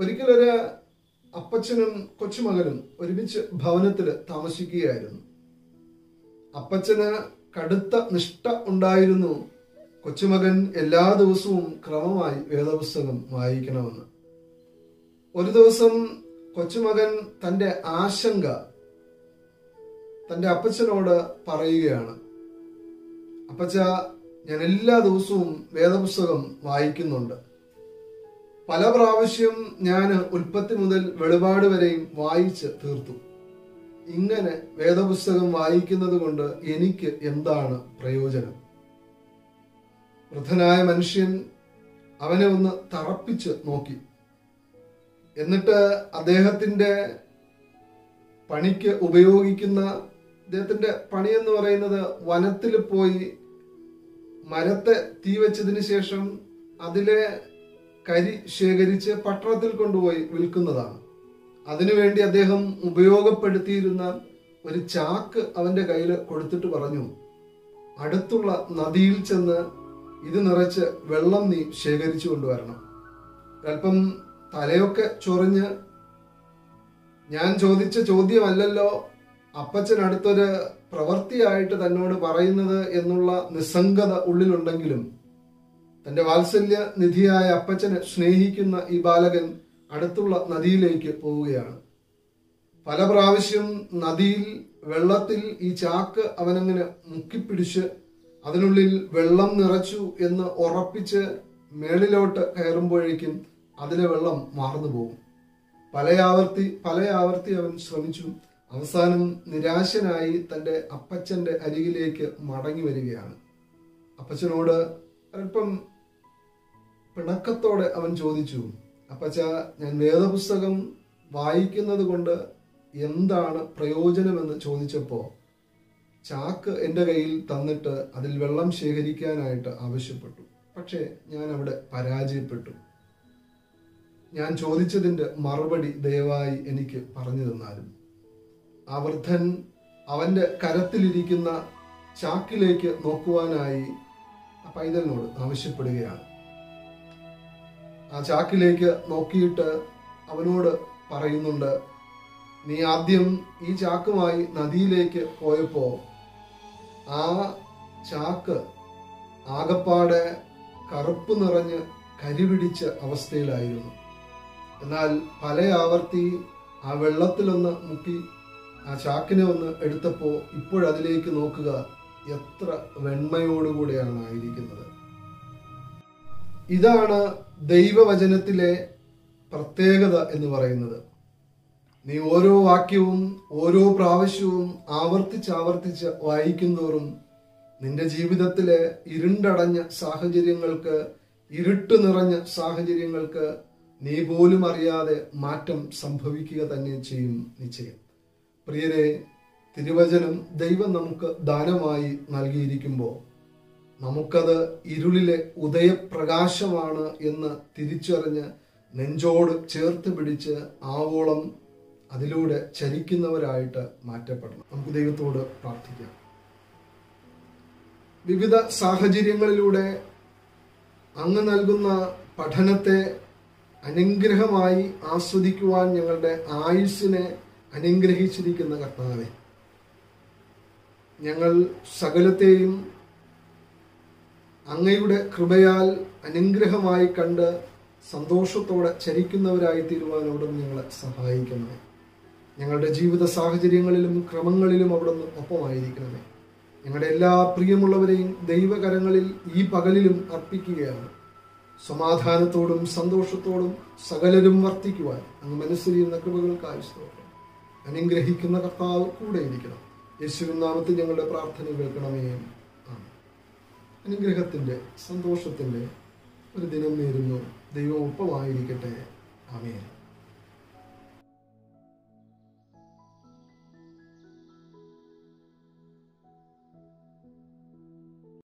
ഒരിക്കലൊരു അപ്പച്ചനും കൊച്ചുമകനും ഒരുമിച്ച് ഭവനത്തിൽ താമസിക്കുകയായിരുന്നു അപ്പച്ചന് കടുത്ത നിഷ്ഠ ഉണ്ടായിരുന്നു കൊച്ചുമകൻ എല്ലാ ദിവസവും ക്രമമായി വേദപുസ്തകം വായിക്കണമെന്ന് ഒരു ദിവസം കൊച്ചുമകൻ തന്റെ ആശങ്ക തന്റെ അപ്പച്ചനോട് പറയുകയാണ് അപ്പച്ച ഞാൻ എല്ലാ ദിവസവും വേദപുസ്തകം വായിക്കുന്നുണ്ട് പല പ്രാവശ്യം ഞാൻ ഉൽപ്പത്തി മുതൽ വെളിപാട് വരെയും വായിച്ച് തീർത്തു ഇങ്ങനെ വേദപുസ്തകം വായിക്കുന്നത് കൊണ്ട് എനിക്ക് എന്താണ് പ്രയോജനം വൃദ്ധനായ മനുഷ്യൻ അവനെ ഒന്ന് തറപ്പിച്ച് നോക്കി എന്നിട്ട് അദ്ദേഹത്തിന്റെ പണിക്ക് ഉപയോഗിക്കുന്ന അദ്ദേഹത്തിന്റെ പണി എന്ന് പറയുന്നത് വനത്തിൽ പോയി മരത്തെ തീ വെച്ചതിന് ശേഷം അതിലെ കരി ശേഖരിച്ച് പട്ടണത്തിൽ കൊണ്ടുപോയി വിൽക്കുന്നതാണ് അതിനുവേണ്ടി അദ്ദേഹം ഉപയോഗപ്പെടുത്തിയിരുന്ന ഒരു ചാക്ക് അവന്റെ കയ്യിൽ കൊടുത്തിട്ട് പറഞ്ഞു അടുത്തുള്ള നദിയിൽ ചെന്ന് ഇത് നിറച്ച് വെള്ളം നീ ശേഖരിച്ചു കൊണ്ടുവരണം അല്പം തലയൊക്കെ ചൊറിഞ്ഞ് ഞാൻ ചോദിച്ച ചോദ്യമല്ലല്ലോ അപ്പച്ചൻ അടുത്തൊരു പ്രവൃത്തിയായിട്ട് തന്നോട് പറയുന്നത് എന്നുള്ള നിസ്സംഗത ഉള്ളിലുണ്ടെങ്കിലും തന്റെ വാത്സല്യ നിധിയായ അപ്പച്ചനെ സ്നേഹിക്കുന്ന ഈ ബാലകൻ അടുത്തുള്ള നദിയിലേക്ക് പോവുകയാണ് പല പ്രാവശ്യം നദിയിൽ വെള്ളത്തിൽ ഈ ചാക്ക് അവനങ്ങനെ മുക്കിപ്പിടിച്ച് അതിനുള്ളിൽ വെള്ളം നിറച്ചു എന്ന് ഉറപ്പിച്ച് മേളിലോട്ട് കയറുമ്പോഴേക്കും അതിലെ വെള്ളം മാർന്നു പോകും പലയാവർത്തി പലയാവർത്തി അവൻ ശ്രമിച്ചു അവസാനം നിരാശനായി തന്റെ അപ്പച്ചന്റെ അരികിലേക്ക് മടങ്ങി വരികയാണ് അപ്പച്ചനോട് അല്പം പിണക്കത്തോടെ അവൻ ചോദിച്ചു അപ്പച്ച ഞാൻ വേദപുസ്തകം വായിക്കുന്നത് കൊണ്ട് എന്താണ് പ്രയോജനമെന്ന് ചോദിച്ചപ്പോ ചാക്ക് എൻ്റെ കയ്യിൽ തന്നിട്ട് അതിൽ വെള്ളം ശേഖരിക്കാനായിട്ട് ആവശ്യപ്പെട്ടു പക്ഷേ ഞാൻ അവിടെ പരാജയപ്പെട്ടു ഞാൻ ചോദിച്ചതിന്റെ മറുപടി ദയവായി എനിക്ക് പറഞ്ഞു തന്നാലും ആ വൃദ്ധൻ അവന്റെ കരത്തിലിരിക്കുന്ന ചാക്കിലേക്ക് നോക്കുവാനായി ആ പൈതലിനോട് ആവശ്യപ്പെടുകയാണ് ആ ചാക്കിലേക്ക് നോക്കിയിട്ട് അവനോട് പറയുന്നുണ്ട് നീ ആദ്യം ഈ ചാക്കുമായി നദിയിലേക്ക് പോയപ്പോ ആ ചാക്ക് ആകപ്പാടെ കറുപ്പ് നിറഞ്ഞ് കരിപിടിച്ച അവസ്ഥയിലായിരുന്നു എന്നാൽ പല ആവർത്തി ആ വെള്ളത്തിലൊന്ന് മുക്കി ആ ചാക്കിനെ ഒന്ന് എടുത്തപ്പോ ഇപ്പോഴതിലേക്ക് നോക്കുക എത്ര വെണ്മയോടുകൂടെയാണ് ആയിരിക്കുന്നത് ഇതാണ് ദൈവവചനത്തിലെ പ്രത്യേകത എന്ന് പറയുന്നത് നീ ഓരോ വാക്യവും ഓരോ പ്രാവശ്യവും ആവർത്തിച്ച് ആവർത്തിച്ച് വായിക്കുന്തോറും നിന്റെ ജീവിതത്തിലെ ഇരുണ്ടടഞ്ഞ സാഹചര്യങ്ങൾക്ക് ഇരുട്ട് നിറഞ്ഞ സാഹചര്യങ്ങൾക്ക് നീ പോലും അറിയാതെ മാറ്റം സംഭവിക്കുക തന്നെ ചെയ്യും നിശ്ചയം പ്രിയരെ തിരുവചനം ദൈവം നമുക്ക് ദാനമായി നൽകിയിരിക്കുമ്പോൾ നമുക്കത് ഇരുളിലെ ഉദയപ്രകാശമാണ് എന്ന് തിരിച്ചറിഞ്ഞ് നെഞ്ചോട് ചേർത്ത് പിടിച്ച് ആവോളം അതിലൂടെ ചരിക്കുന്നവരായിട്ട് മാറ്റപ്പെടണം നമുക്ക് ദൈവത്തോട് പ്രാർത്ഥിക്കാം വിവിധ സാഹചര്യങ്ങളിലൂടെ അങ്ങ് നൽകുന്ന പഠനത്തെ അനുഗ്രഹമായി ആസ്വദിക്കുവാൻ ഞങ്ങളുടെ ആയുസ്സിനെ അനുഗ്രഹിച്ചിരിക്കുന്ന കർത്താവെ ഞങ്ങൾ സകലത്തെയും അങ്ങയുടെ കൃപയാൽ അനുഗ്രഹമായി കണ്ട് സന്തോഷത്തോടെ ചരിക്കുന്നവരായി തീരുവാൻ അവിടുന്ന് ഞങ്ങളെ സഹായിക്കണമേ ഞങ്ങളുടെ ജീവിത സാഹചര്യങ്ങളിലും ക്രമങ്ങളിലും അവിടുന്ന് ഒപ്പമായിരിക്കണമേ ഞങ്ങളുടെ എല്ലാ പ്രിയമുള്ളവരെയും ദൈവകരങ്ങളിൽ ഈ പകലിലും അർപ്പിക്കുകയാണ് സമാധാനത്തോടും സന്തോഷത്തോടും സകലരും വർത്തിക്കുവാൻ അങ്ങ് മനസ്സിലിരുന്ന കൃപകൾക്കായി സ്തോത്രം അനുഗ്രഹിക്കുന്ന കർത്താവ് കൂടെ ഇരിക്കണം യേശുവിൻ നാമത്തിൽ ഞങ്ങളുടെ പ്രാർത്ഥന കേൾക്കണമേ ആമേൻ. അനുഗ്രഹത്തിന്റെ സന്തോഷത്തിന്റെ ഒരു ദിനം നേരുന്നു ദൈവം ഒപ്പമായിരിക്കട്ടെ ആമേൻ